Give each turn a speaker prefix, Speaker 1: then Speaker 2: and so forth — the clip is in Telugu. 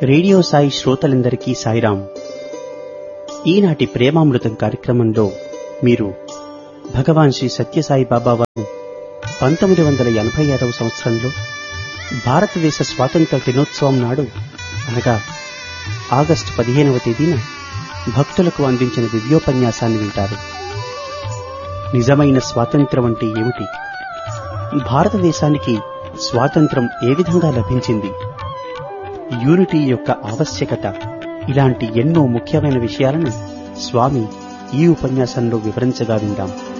Speaker 1: రేడియో సాయి శ్రోతలందరికీ సాయిరాం ఈనాటి ప్రేమామృతం కార్యక్రమంలో మీరు భగవాన్ శ్రీ సత్యసాయి బాబా వారు పంతొమ్మిది వందల ఎనభై ఆరవ సంవత్సరంలో భారతదేశ స్వాతంత్ర దినోత్సవం నాడు అనగా ఆగస్టు పదిహేనవ తేదీన భక్తులకు అందించిన దివ్యోపన్యాసాన్ని వింటారు నిజమైన స్వాతంత్రం అంటే ఏమిటి భారతదేశానికి స్వాతంత్రం ఏ విధంగా లభించింది యూనిటీ యొక్క ఆవశ్యకత ఇలాంటి ఎన్నో ముఖ్యమైన విషయాలను స్వామి ఈ ఉపన్యాసంలో వివరించగా విందాం